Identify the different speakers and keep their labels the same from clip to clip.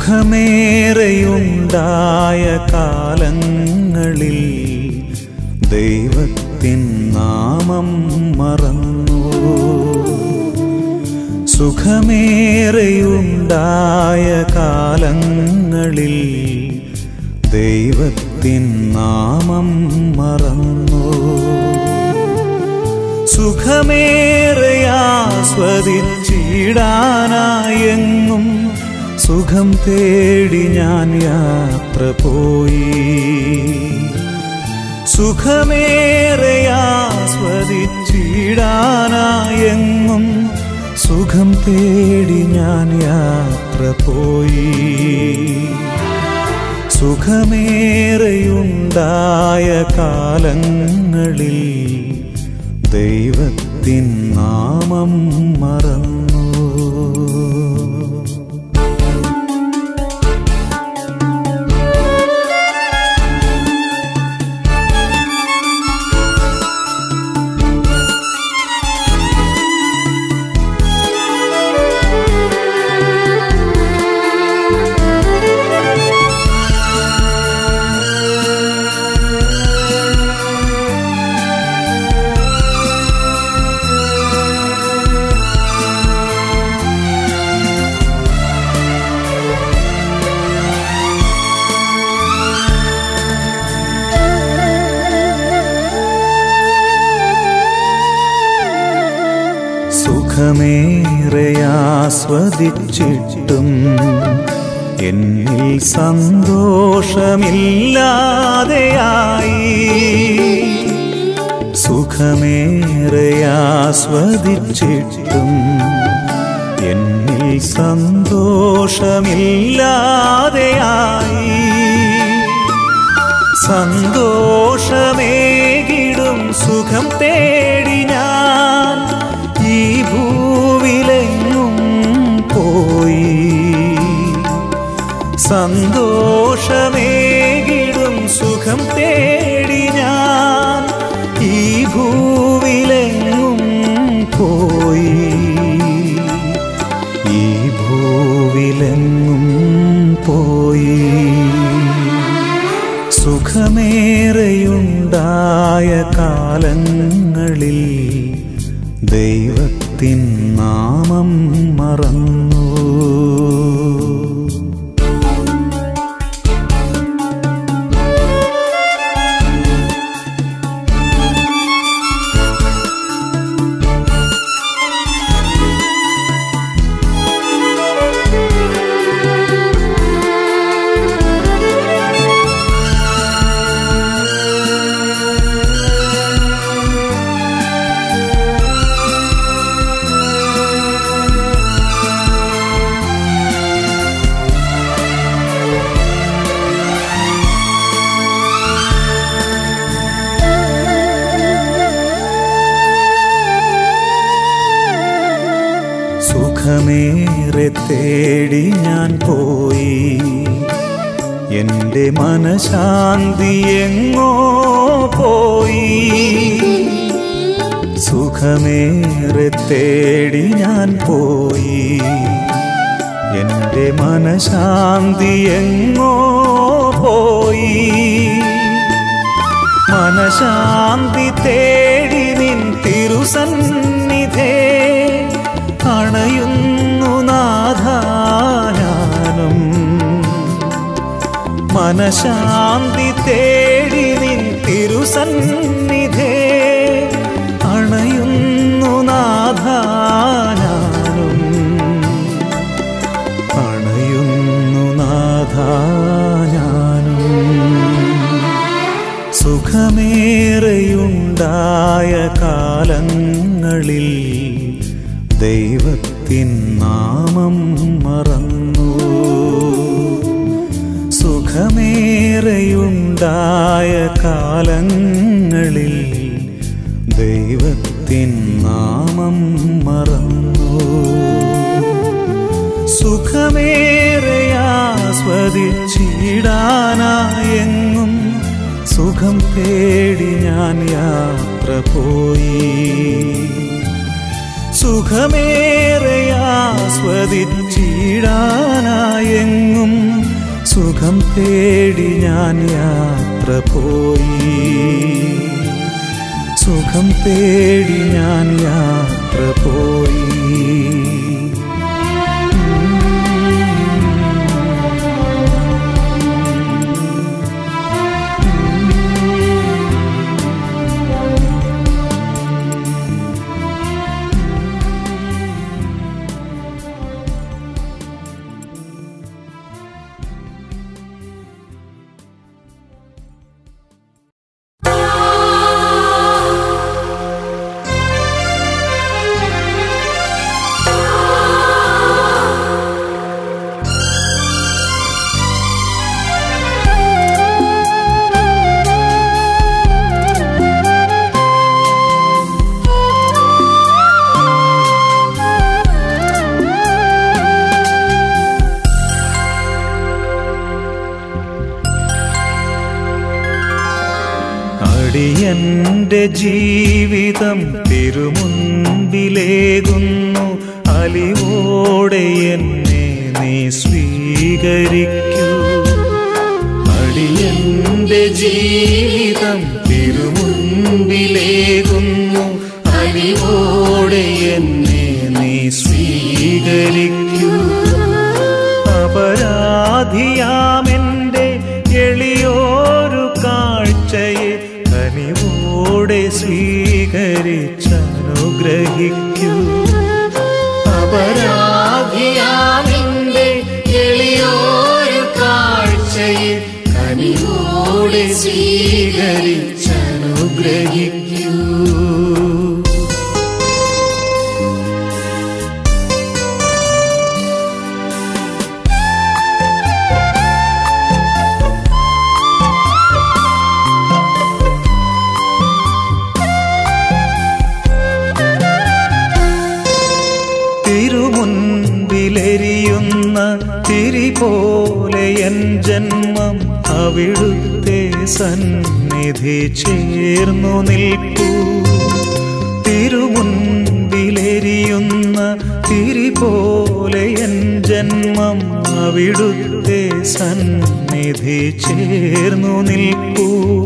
Speaker 1: സുഖമേറെയുണ്ടായ കാലങ്ങളിൽ ദൈവത്തിൻ നാമം മറന്നു സുഖമേറെയുണ്ടായ കാലങ്ങളിൽ ദൈവത്തിൻ നാമം മറന്നു സുഖമേറെയാസ്വദിച്ചിടാനായെങ്ങും സുഖം തേടി ഞാൻ യാത്ര പോയി സുഖമേറെയാസ്വദിച്ചിടാനായെങ്ങും സുഖം തേടി ഞാൻ യാത്ര പോയി സുഖമേറെയുണ്ടായ കാലങ്ങളിൽ ദൈവത്തിൻ നാമം മറന്നു സുഖമേറെയാസ്വദിച്ചിട്ടും എന്നിൽ സന്തോഷമില്ലാതെയായി സുഖമേറെയാസ്വദിച്ചിട്ടും എന്നിൽ സന്തോഷമില്ലാതെയായി സന്തോഷമേകിടും സുഖം തേടി ഞാൻ ഈ ഭൂവിലെങ്ങും പോയി സന്തോഷമേകിടും സുഖം തേടി ഞാൻ ഈ ഭൂവിലെങ്ങും പോയി ഈ ഭൂവിലെങ്ങും പോയി സുഖമേറെയുണ്ടായ കാലങ്ങളിൽ ദൈവത്തിൻ നാമം മറന്നു സുഖമേറെ തേടി ഞാൻ പോയി എൻ്റെ മനശാന്തി എങ്ങോ പോയി സുഖമേറെ തേടി ഞാൻ പോയി എൻ്റെ മനശാന്തി എങ്ങോ പോയി മനശാന്തി തേടി നിൻ തിരുസന്നിധേ അണയുന്നു നാഥാനും മനശാന്തി തേടി നിൻ തിരുസന്നിധേ അണയുന്നു നാഥാനും അണയുന്നു നാഥാനും സുഖമേറെയുണ്ടായ കാലങ്ങളിൽ ദൈവത്തിൻ നാമം മറന്നു സുഖമേറെയുണ്ടായ കാലങ്ങളിൽ ദൈവത്തിൻ നാമം മറന്നു സുഖമേറെയാസ്വദിച്ചിടാനായെങ്ങും സുഖം തേടി ഞാൻ യാത്ര പോയി സുഖമേറെയാ ആസ്വദിച്ചിടാനായെങ്ങും സുഖം തേടി ഞാൻ യാത്ര പോയി സുഖം തേടി ഞാൻ യാത്ര പോയി അടിയന്റെ ജീവിതം തിരുമുൻപിലേകുന്നു അലിവോടെ എന്നെ നീ സ്വീകരിക്കൂ അടിയന്റെ ജീവിതം തിരുമുൻപിലേകുന്നു അലിവോടെ എന്നെ നീ സ്വീകരിക്കൂ അപരാധിയാമെന്റെ എളിയോരു കാഴ്ചയെ കനിവോടെ സ്വീകരിച്ചനുഗ്രഹിക്കൂ അപരാധിയാമെന്റെ എളിയോരു കാഴ്ചയെ കനിവോടെ സ്വീകരിച്ചനുഗ്രഹിക്കൂ തിരുമുൻപിലെരിയുന്ന തിരി പോലെ എൻ ജന്മം അവിടുത്തെ സന്നിധി ചേർന്നു നിൽക്കൂ തിരുമുൻപിലെരിയുന്ന തിരി പോലെ എൻ ജന്മം അവിടുത്തെ സന്നിധി ചേർന്നു നിൽക്കൂ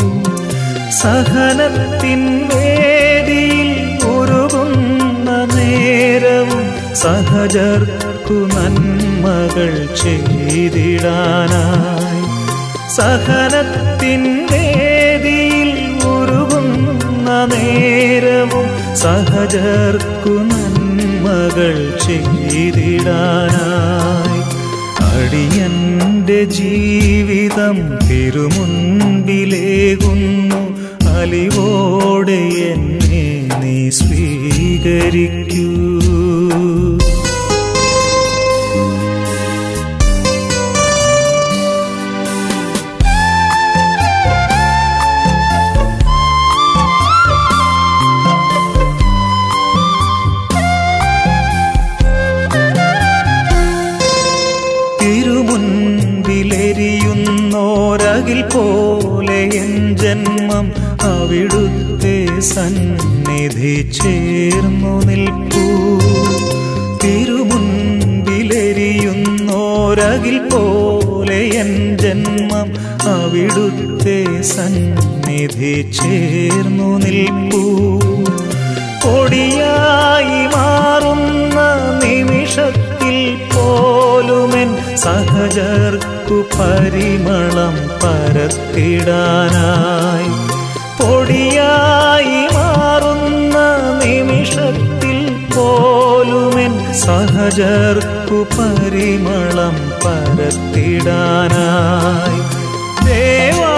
Speaker 1: സഹനത്തിൻ വേദിയിൽ ഉരുകുന്ന നേരവും സഹജർക്കു നന്മകൾ ചെയ്തിടാനായി സഹനത്തിൻ വേദിയിൽ ഉരുകുന്ന നേരവും സഹജർക്കു നന്മകൾ ചെയ്തിടാനായി അടിയന്റെ ജീവിതം തിരുമുൻപിലേകുന്നു അലിവോടെ എന്നെ നീ സ്വീകരിക്കൂ തിരുമുൻപിലെരിയുന്നോരകിൽ പോലെ എൻ ജന്മം അവിടുത്തെ സന്നിധി ചേർന്നു നിൽക്കൂ തിരുമുൻപിലെരിയുന്നോരകിൽ പോലെ എൻ ജന്മം അവിടുത്തെ സന്നിധി ചേർന്നു നിൽക്കൂ പൊടിയായി മാറുന്ന നിമിഷത്തിൽ പോലുമെൻ സഹജർക്കു പരിമളം പരത്തിടാനായി പൊടിയായി മാറുന്ന നിമിഷത്തിൽ പോലുമെൻ സഹജർക്കു പരിമളം പരത്തിടാനായി ദേവാ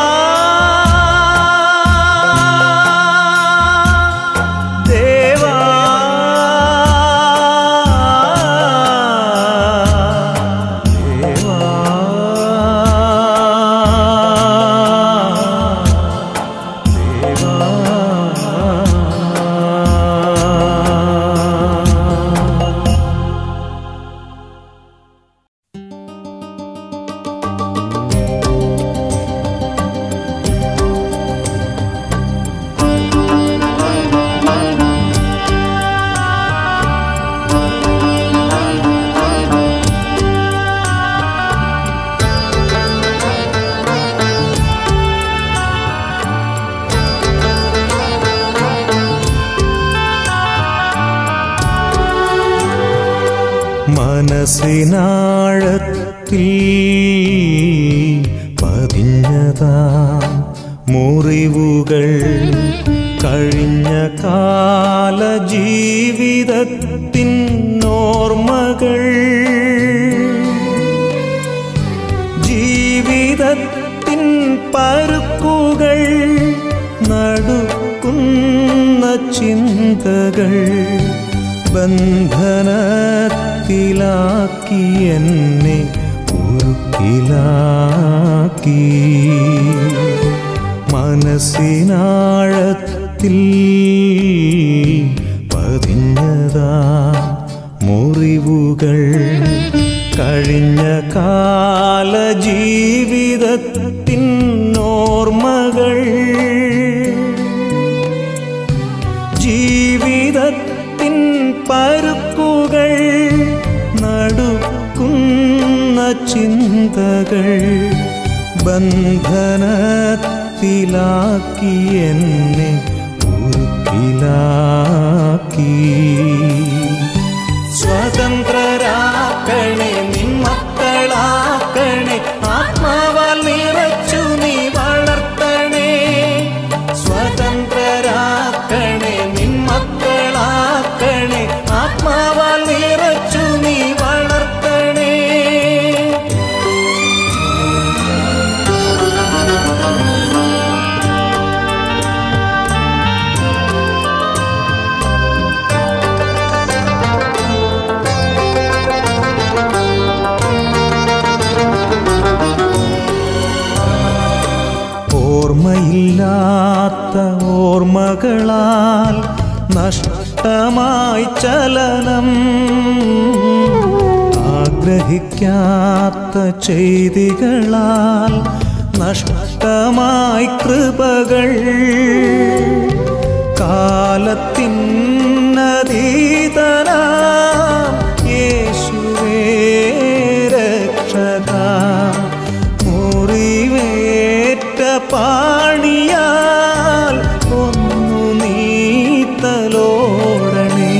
Speaker 1: ദേവാ ദേവാ ദേവാ മനസ്സിനാഴത്തിൽ പതിഞ്ഞതാ മുറിവുകൾ കഴിഞ്ഞ കാല ജീവിതത്തിൻ ഓർമ്മകൾ ജീവിതത്തിൻ പരുക്കുകൾ നടുക്കുന്ന ചിന്തകൾ ബന്ധനത്തിലാക്കി എന്നെ ഉരുക്കിലാക്കി മനസ്സിനാഴത്തിൽ പതിഞ്ഞതാ മുറിവുകൾ കഴിഞ്ഞ കാല ജീവിതത്തിൻ ഓർമ്മകൾ ജീവിതത്തിൻ പരുക്കുകൾ നടുക്കുന്ന ചിന്തകൾ ബന്ധനത്തിലാക്കി എന്നെ ഉരുക്കിലാക്കി സ്വതന്ത്രരാക്കണേ നിന്മക്കളാക്കണേ ആത്മാവാൽ നിറച്ചു നീ വളർത്തണേ സ്വതന്ത്രരാക്കണേ നിന്മക്കളാക്കണേ ആത്മാവാൽ നിറച്ചു നീ വളർത്തണേ ഓർമ്മയില്ലാത്ത ഓർമ്മകളാൽ നഷ്ടമായി ചലനം ആഗ്രഹിക്കാത്ത ചെയ്തികളാൽ നഷ്ടമായി കൃപകൾ കാലത്തിനതീതനാം യേശുവേ രക്ഷക മുറിവേറ്റ പാണിയാൽ ഒന്നു നീത്തലോടണേ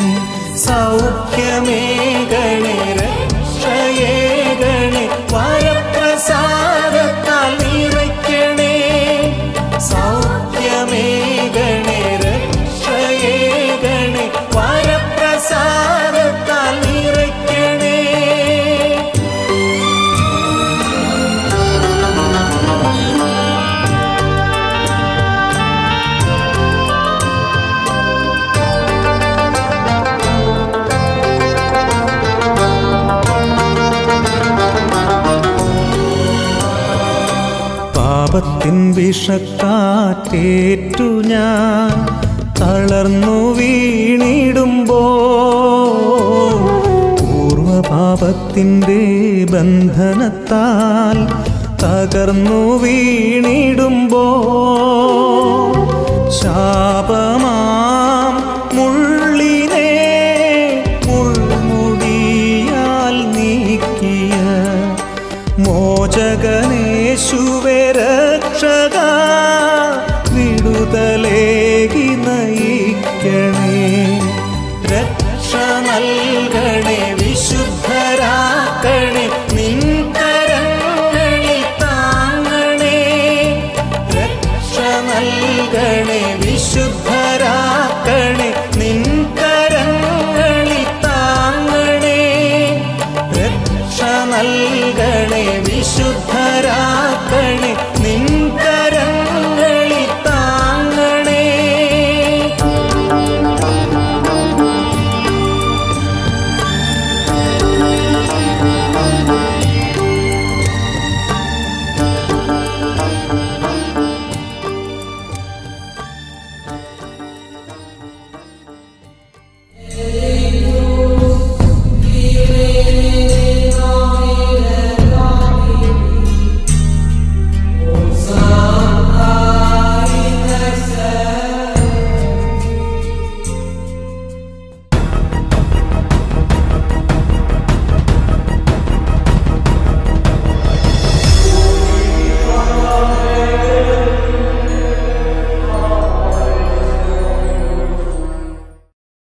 Speaker 1: സൗഖ്യമേകണേ രക്ഷയേകണേ വരപ്രസാദത്താൽ നിറയ്ക്കണേ സൗഖ്യമേകണേ രക്ഷയേകണേ വരപ്രസാദത്താൽ നിറയ്ക്കണേ പാപത്തിൻ വിഷക്കാറ്റേറ്റു ഞാൻ തളർന്നു വീണിടുമ്പോ പൂർവപാപത്തിൻ്റെ ബന്ധനത്താൽ തകർന്നു വീണിടുമ്പോ ശാപമാം മുള്ളിനെ മുൾമുടിയാൽ നീക്കിയ മോചകനേശുവേ രക്ഷക വിടുതലേകി നയിക്കണേ രക്ഷ നൽകണേ വിശുദ്ധരാക്കണേ നിൻകരങ്ങളിൽ താങ്ങണേ രക്ഷ നൽകണേ വിശുദ്ധരാക്കണേ നിൻകരങ്ങളിൽ താങ്ങണേ രക്ഷ നൽകണേ വിശുദ്ധ